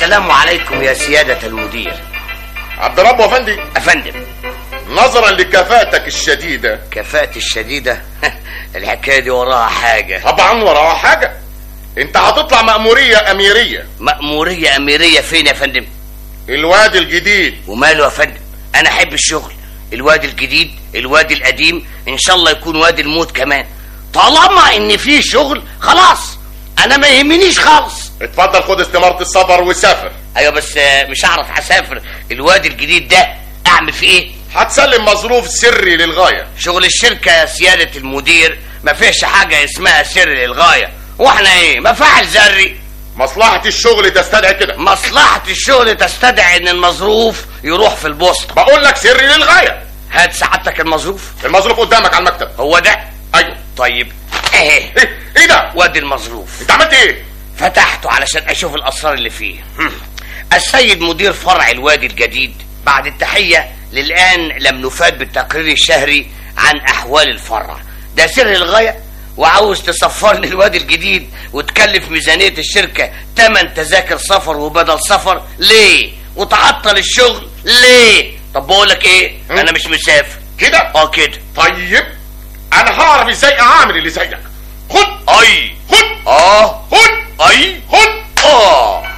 السلام عليكم يا سيادة المدير عبد ربه افندي أفندم نظرا لكفاءتك الشديده كفاءتي الشديدة الحكاية دي وراها حاجة طبعا وراها حاجه انت هتطلع مأمورية أميرية مأمورية أميرية فين يا فندم الوادي الجديد وماله يا فندم أنا أحب الشغل الوادي الجديد الوادي القديم إن شاء الله يكون وادي الموت كمان طالما إن في شغل خلاص أنا ما يهمنيش خالص اتفضل خد استمارة السفر وسافر أيوة بس آه، مش هعرف أسافر الوادي الجديد ده أعمل فيه إيه هتسلم مظروف سري للغاية شغل الشركة يا سيادة المدير ما فيش حاجة اسمها سر للغاية واحنا ايه مفاعل ذري مصلحة الشغل تستدعي كده مصلحة الشغل تستدعي ان المظروف يروح في البوسطة بقول لك سري للغاية هات سعادتك المظروف المظروف قدامك على المكتب هو ده ايوه طيب ايه ايه ايه ده وادي المظروف انت عملت ايه فتحته علشان اشوف الاسرار اللي فيه هم. السيد مدير فرع الوادي الجديد بعد التحية للآن لم نفاد بالتقرير الشهري عن أحوال الفرع ده سر الغاية وعاوز تسفرني الوادي الجديد وتكلف ميزانية الشركة تمن تذاكر سفر وبدل سفر ليه وتعطل الشغل ليه طب بقولك ايه هم؟ انا مش مسافر كده اه كده طيب انا هعرف ازاي اعامل اللي زيك خد اي خد اه خد اي خد اه